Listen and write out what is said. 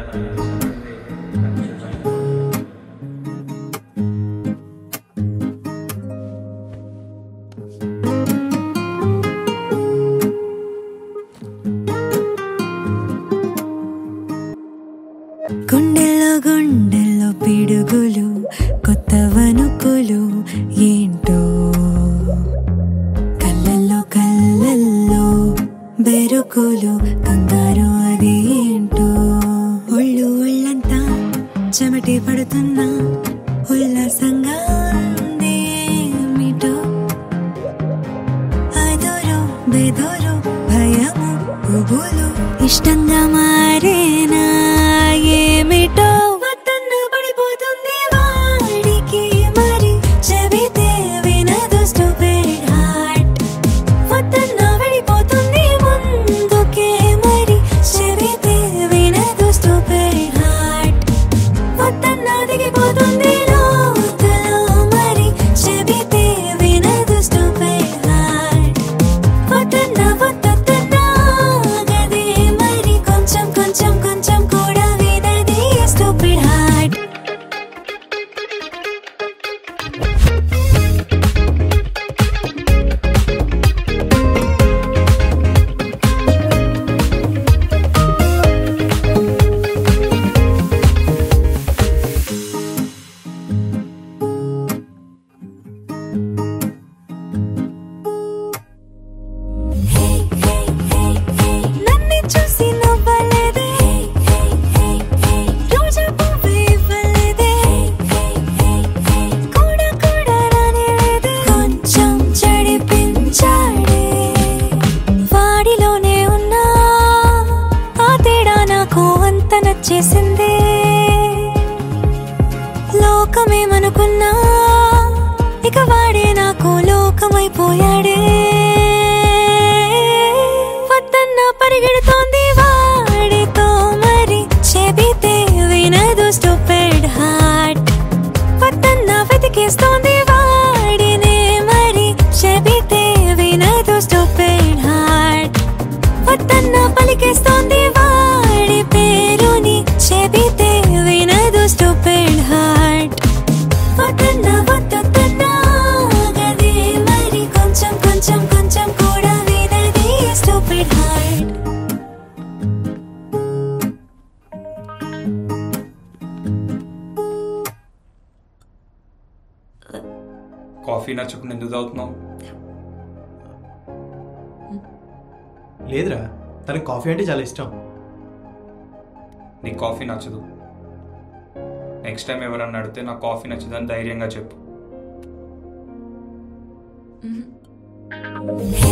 గుండెల్లో గుండెల్లో పిడుగులు కొత్త వణుకులు ఏంటో కళ్ళల్లో కళ్ళల్లో బెరుకులు కంగారు అది ఏంటో ఒళ్ళు ఒళ్ళంతా చెమటి పడుతున్నా ఉల్లాసంగా ఉంది ఏమిటో అదోరు బెదోరు భయము పువ్వులు ఇష్టంగా మారేనా ఏమిటో వద్దన్న పడిపోతుంది వాడికి మరి చెబితే వినదు stupid heart. వద్దన్న వెళ్ళిపోతుంది ముందుకే మరి చెబితే వినదు stupid heart. వద్దన్న దిగిపోతుంది లోతులో మరి చెబితే వినదు stupid heart. వద్దన్న వద్దన్న గదే మరి కొంచెం కొంచెం కొంచెం కూడా వినది stupid heart. నన్ను చూసి నవ్వలేదే రోజా పువ్వు ఇవ్వలేదే కూడా కూడా రానిలేదే కొంచెం చెడిపించాడే వాడిలోనే ఉన్నా ఆ తేడా నాకు అంత నచ్చేసిందే లోకమేమనుకున్నా ఇక వాడే నాకు లోకమైపోయాడే వద్దన్న పరిగెడుతోంది వాడితో మరి చెబితే వినదు స్టూపిడ్ హార్ట్ వద్దన్న వెతికేస్తోంది వాడినే మరి చెబితే వినదు స్టూపిడ్ హార్ట్ వద్దన్న పలికేస్తోంది వాడి పేరుని చెబితే వినదు స్టూపిడ్ హార్ట్ వద్దన్న వద్దన్న గదే మరి కొంచెం కొంచెం కొంచెం కూడా వినది స్టూపిడ్ హార్ట్ కాఫీ నచ్చకుండా ఎందుకు తాగుతున్నావు లేదురా తనకి కాఫీ అంటే చాలా ఇష్టం నీకు కాఫీ నచ్చదు నెక్స్ట్ టైం ఎవరన్నా అడిగితే నాకు కాఫీ నచ్చదని ధైర్యంగా చెప్పు హే